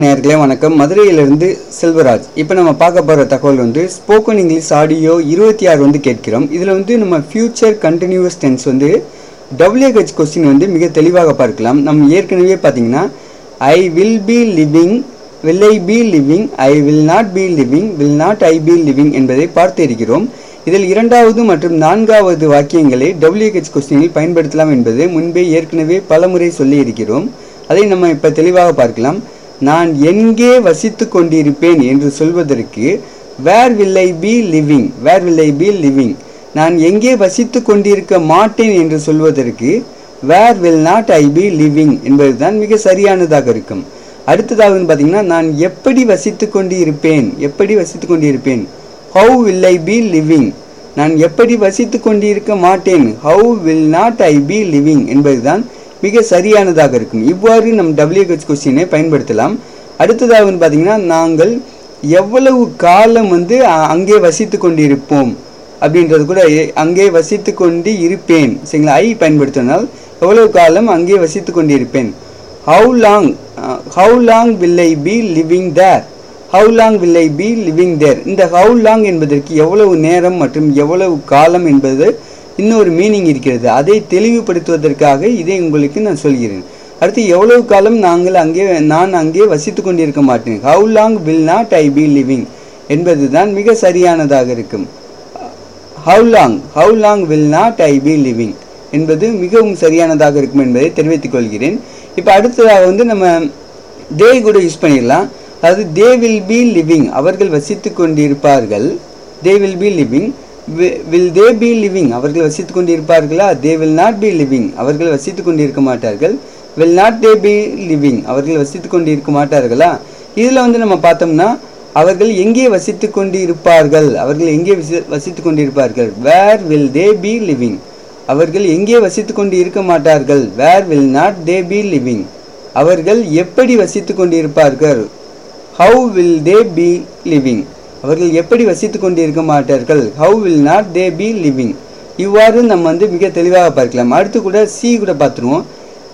நேர்களே வணக்கம் மதுரையிலிருந்து செல்வராஜ் இப்போ நம்ம பார்க்க போகிற தகவல் வந்து ஸ்போக்கன் இங்கிலீஷ் ஆடியோ இருபத்தி ஆறு வந்து கேட்கிறோம் இதில் வந்து நம்ம ஃபியூச்சர் கண்டினியூஸ் டென்ஸ் வந்து டபிள்யூஹெச் கொஸ்டின் வந்து மிக தெளிவாக பார்க்கலாம் நம்ம ஏற்கனவே பார்த்தீங்கன்னா I will be living will I be living I will not be living will not I be living என்பதை பார்த்து இருக்கிறோம் இதில் இரண்டாவது மற்றும் நான்காவது வாக்கியங்களை டபிள்யூஹெச் கொஸ்டினில் பயன்படுத்தலாம் என்பது முன்பே ஏற்கனவே பலமுறை சொல்லி இருக்கிறோம் அதை நம்ம இப்போ தெளிவாக பார்க்கலாம் நான் எங்கே வசித்து கொண்டிருப்பேன் என்று சொல்வதற்கு where will I be living where will I be living நான் எங்கே வசித்து கொண்டிருக்க மாட்டேன் என்று சொல்வதற்கு where will not I be living என்பதுதான் மிக சரியானதாக இருக்கும் அடுத்ததாக வந்து பார்த்தீங்கன்னா நான் எப்படி வசித்து கொண்டு இருப்பேன் எப்படி வசித்து கொண்டு இருப்பேன் how will I be living நான் எப்படி வசித்து கொண்டு இருக்க மாட்டேன் how will not I be living என்பதுதான் மிக சரியானதாக இருக்கும் இவ்வாறு நம் டபிள்யூஹெச் கொஸ்டினை பயன்படுத்தலாம் அடுத்ததாக வந்து பார்த்தீங்கன்னா நாங்கள் எவ்வளவு காலம் வந்து அ- அங்கே வசித்து கொண்டிருப்போம் அப்படின்றது கூட எ- அங்கே வசித்து கொண்டு இருப்பேன் சரிங்களா ஐ பயன்படுத்தினால் எவ்வளவு காலம் அங்கே வசித்து கொண்டிருப்பேன் how long how long will I be living there how long will I be living there இந்த ஹவு லாங் என்பதற்கு எவ்வளவு நேரம் மற்றும் எவ்வளவு காலம் என்பது இன்னொரு மீனிங் இருக்கிறது அதை தெளிவுபடுத்துவதற்காக இதை உங்களுக்கு நான் சொல்கிறேன் அடுத்து எவ்வளவு காலம் நாங்கள் அங்கே நான் அங்கே வசித்து கொண்டிருக்க மாட்டேன் how long will not I be living என்பதுதான் மிக சரியானதாக இருக்கும் how long how long will not I be living என்பது மிகவும் சரியானதாக இருக்கும் என்பதை தெரிவித்துக் கொள்கிறேன் இப்போ அடுத்ததாக வந்து நம்ம தே கூட யூஸ் பண்ணிடலாம் அதாவது தே வில் பி லிவிங் அவர்கள் வசித்து கொண்டிருப்பார்கள் they will be living will they be living அவர்கள் வசித்து கொண்டிருப்பார்களா they will not be living அவர்கள் வசித்து கொண்டிருக்க மாட்டார்கள் will not they be living அவர்கள் வசித்து கொண்டிருக்க மாட்டார்களா இதில் வந்து நம்ம பார்த்தோம்னா அவர்கள் எங்கே வசித்து கொண்டிருப்பார்கள் அவர்கள் எங்கே வசி- வசித்து கொண்டிருப்பார்கள் where will they be living அவர்கள் எங்கே வசித்து கொண்டு இருக்க மாட்டார்கள் where will not they be living அவர்கள் எப்படி வசித்து கொண்டிருப்பார்கள் how will they be living அவர்கள் எப்படி வசித்து கொண்டு இருக்க மாட்டார்கள் how will not they be living இவ்வாறு நம்ம வந்து மிக தெளிவாக பார்க்கலாம் அடுத்து கூட சி கூட பார்த்துருவோம்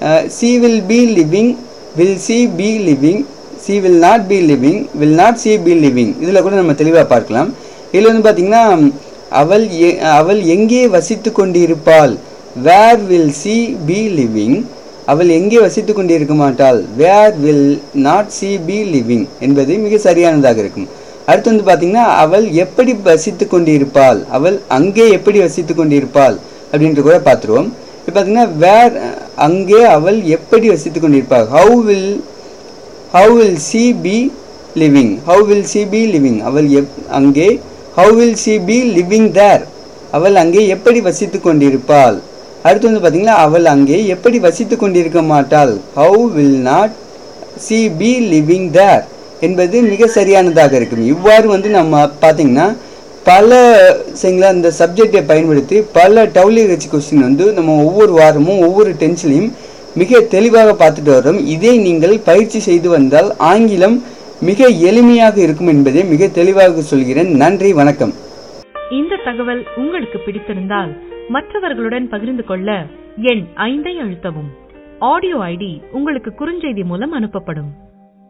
she will be living will she be living she will not be living will not she be living இதில் கூட நம்ம தெளிவாக பார்க்கலாம் இதில் வந்து பார்த்தீங்கன்னா அவள் எ- அவள் எங்கே வசித்து கொண்டிருப்பாள் where will she be living அவள் எங்கே வசித்து கொண்டிருக்க மாட்டாள் where will not she be living என்பது மிக சரியானதாக இருக்கும் அடுத்து வந்து பார்த்தீங்கன்னா அவள் எப்படி வசித்து கொண்டிருப்பாள் அவள் அங்கே எப்படி வசித்து கொண்டிருப்பாள் அப்படின்ட்டு கூட பார்த்துருவோம் இப்போ பார்த்தீங்கன்னா வேர் அங்கே அவள் எப்படி வசித்து கொண்டிருப்பாள் how will how will she be living how will she be living அவள் எப் அங்கே how will she be living there அவள் அங்கே எப்படி வசித்து கொண்டிருப்பாள் அடுத்து வந்து பார்த்தீங்கன்னா அவள் அங்கே எப்படி வசித்து கொண்டிருக்க மாட்டாள் how will not she be living there என்பது மிக சரியானதாக இருக்கும் இவ்வாறு வந்து நம்ம பார்த்தீங்கன்னா பல சரிங்களா இந்த சப்ஜெக்டை பயன்படுத்தி பல டபிள்யூஹெச் கொஸ்டின் வந்து நம்ம ஒவ்வொரு வாரமும் ஒவ்வொரு டென்ஸ்லையும் மிக தெளிவாக பார்த்துட்டு வரோம் இதை நீங்கள் பயிற்சி செய்து வந்தால் ஆங்கிலம் மிக எளிமையாக இருக்கும் என்பதை மிக தெளிவாக சொல்கிறேன் நன்றி வணக்கம் இந்த தகவல் உங்களுக்கு பிடித்திருந்தால் மற்றவர்களுடன் பகிர்ந்து கொள்ள எண் ஐந்தை அழுத்தவும் ஆடியோ ஐடி உங்களுக்கு குறுஞ்செய்தி மூலம் அனுப்பப்படும்